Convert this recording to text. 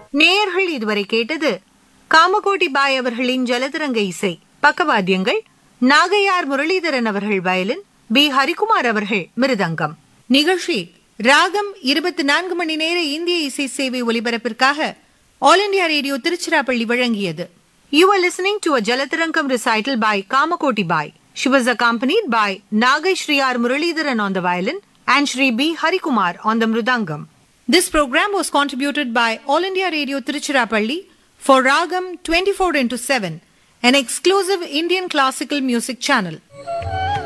நேயர்கள் இதுவரை கேட்டது காமகோட்டி பாய் அவர்களின் ஜலதரங்க இசை பக்கவாத்தியங்கள் நாகையார் முரளிதரன் அவர்கள் வயலின் பி ஹரிகுமார் அவர்கள் மிருதங்கம் நிகழ்ச்சி ராகம் இருபத்தி நான்கு மணி நேர இந்திய இசை சேவை ஒலிபரப்பிற்காக ஆல் இண்டியா ரேடியோ திருச்சிராப்பள்ளி வழங்கியது you are listening to a Jalatarangam recital by Kamakoti Bai She was accompanied by Nagai Shri R. Muralidharan on the violin and Shri B. Harikumar on the mridangam. This program was contributed by All India Radio Tiruchirappalli for Ragam 24 into 7, an exclusive Indian classical music channel.